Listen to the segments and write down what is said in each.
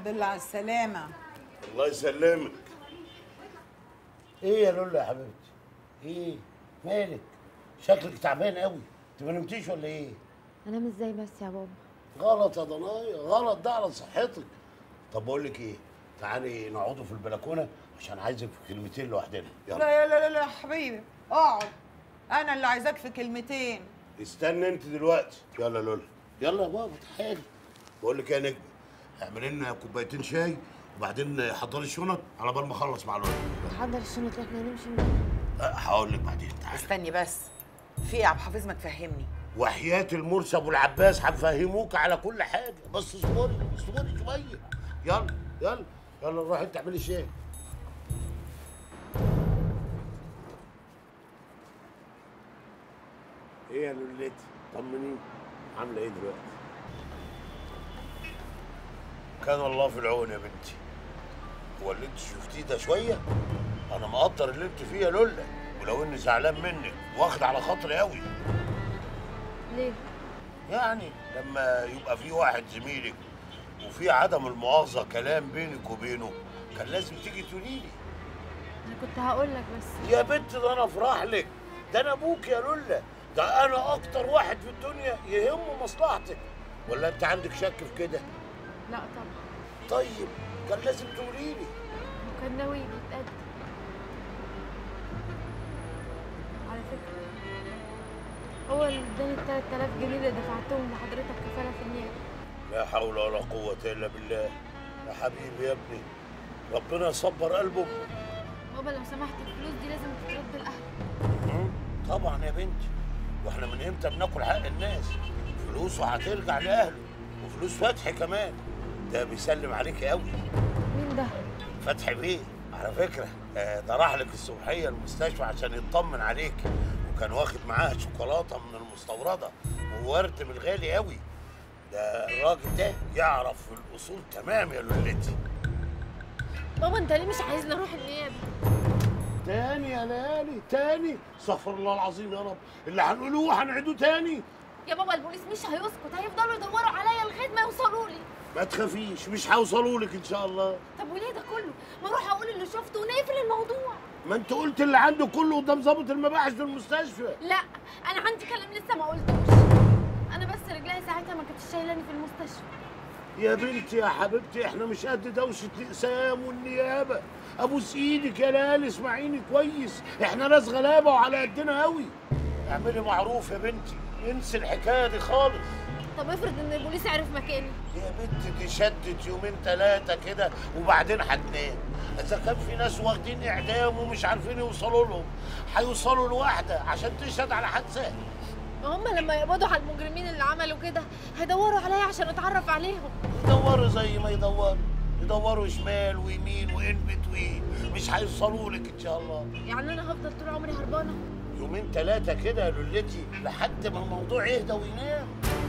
الحمد لله على السلامة الله يسلمك ايه يا لولا يا حبيبتي ايه مالك شكلك تعبان قوي انت ما نمتيش ولا ايه انام ازاي بس يا بابا غلط يا ضنايا غلط ده على صحتك طب بقول لك ايه تعالي نقعدوا في البلكونه عشان عايزك في كلمتين لوحدنا يلا لا لا لا لا يا حبيبي اقعد انا اللي عايزاك في كلمتين استنى انت دلوقتي يلا لولا يلا يا بابا تعالي بقول لك ايه يا نجم اعمل لنا كوبايتين شاي وبعدين حضري الشنط على بال ما اخلص مع لولا حضر الشنط احنا هنمشي من أه، هقول لك بعدين تعالي استني بس في ايه يا عبد الحفيظ ما تفهمني وحياة المرسي ابو العباس هنفهموك على كل حاجه بس اصبري اصبري شويه يلا يلا يلا روحي انت اعملي شاي ايه يا لولتي طمنيني عامله ايه دلوقتي كان الله في العون يا بنتي هو اللي انت شفتيه ده شويه انا مقدر اللي انت فيه يا لولا ولو اني زعلان منك واخد على خاطري قوي ليه يعني لما يبقى في واحد زميلك وفي عدم المؤاخذه كلام بينك وبينه كان لازم تيجي تقولي لي انا كنت هقول لك بس يا بنت ده انا افرح لك ده انا ابوك يا لولا ده انا اكتر واحد في الدنيا يهمه مصلحتك ولا انت عندك شك في كده لا طبعا طيب كان لازم تقولي لي وكان ناوي يتقدم على فكرة هو اللي اداني ال 3000 جنيه اللي دفعتهم لحضرتك كفالة في النيابة لا حول ولا قوه الا بالله يا حبيبي يا ابني ربنا يصبر قلبه بابا لو سمحت الفلوس دي لازم تترد لأهلي مم، طبعا يا بنتي واحنا من امتى بناكل حق الناس فلوسه هترجع لاهله وفلوس فتحي كمان ده بيسلم عليك قوي مين ده؟ فتحي بيه على فكره آه، ده راح لك الصبحيه المستشفى عشان يطمن عليك وكان واخد معاه شوكولاته من المستورده وورد من الغالي قوي ده الراجل ده يعرف في الاصول تمام يا لولتي بابا انت ليه مش عايزني اروح النيابة؟ تاني يا ليالي تاني استغفر الله العظيم يا رب اللي هنقولوه هنعيدوه تاني يا بابا البوليس مش هيسكت هيفضلوا يدوروا عليا لغاية ما يوصلوا لي ما تخافيش مش هيوصلوا لك ان شاء الله طب وليه ده كله؟ ما اروح اقول اللي شفته ونقفل الموضوع ما انت قلت اللي عنده كله قدام ضابط المباحث في المستشفى لا انا عندي كلام لسه ما قلتوش انا بس رجلي ساعتها ما كانتش شايلاني في المستشفى يا بنتي يا حبيبتي احنا مش قد دوشه الاقسام والنيابه ابوس ايدك يا ليالي اسمعيني كويس احنا ناس غلابه وعلى قدنا قوي اعملي معروف يا بنتي انسي الحكايه دي خالص طب افرض ان البوليس عرف مكاني يا بنت دي شدت يومين ثلاثة كده وبعدين هتنام إذا كان في ناس واخدين إعدام ومش عارفين يوصلوا لهم هيوصلوا لواحدة عشان تشهد على حادثة ما هم لما يقبضوا على المجرمين اللي عملوا كده هيدوروا عليا عشان اتعرف عليهم يدوروا زي ما يدوروا يدوروا شمال ويمين وإن بتوين مش هيوصلوا لك إن شاء الله يعني انا هفضل طول عمري هربانه يومين ثلاثة كده يا لولتي لحد ما الموضوع يهدى وينام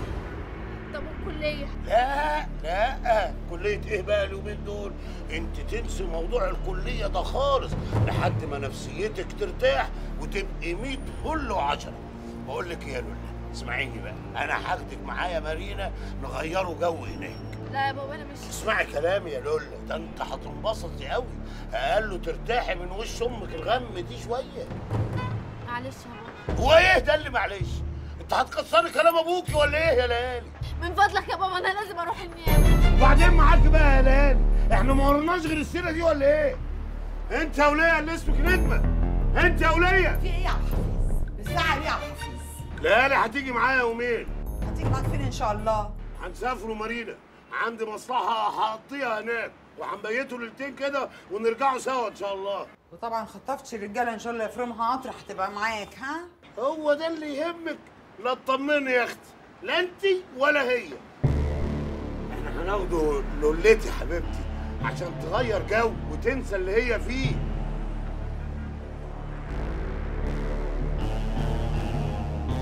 طب والكليه لا لا كلية ايه بقى اليومين دول؟ انت تنسي موضوع الكلية ده خالص لحد ما نفسيتك ترتاح وتبقي 100 فل وعشرة. بقول لك إيه يا لولا اسمعيني بقى انا هاخدك معايا مارينا نغيروا جو هناك. لا يا بابا انا مش اسمعي كلامي يا لولا ده انت هتنبسطي قوي اقل له ترتاحي من وش امك الغم دي شويه. معلش يا بابا هو ايه ده اللي معلش؟ انت هتكسري كلام ابوكي ولا ايه يا ليالي؟ من فضلك يا بابا انا لازم اروح النيابه وبعدين معاك بقى يا ليالي احنا ما ورناش غير السيره دي ولا ايه؟ انت يا وليه اللي اسمك نجمه انت يا وليه في ايه يا عبد الحفيظ بتزعل ايه يا عبد الحفيظ ليالي هتيجي معايا يومين هتيجي معاك فين ان شاء الله هنسافروا مارينا عندي مصلحه هقضيها هناك وهنبيتوا ليلتين كده ونرجعوا سوا ان شاء الله وطبعا خطفتش الرجاله ان شاء الله يفرمها قطر هتبقى معاك ها هو ده اللي يهمك لا تطمني يا اختي لا انت ولا هي احنا هناخده لولتي حبيبتي عشان تغير جو وتنسى اللي هي فيه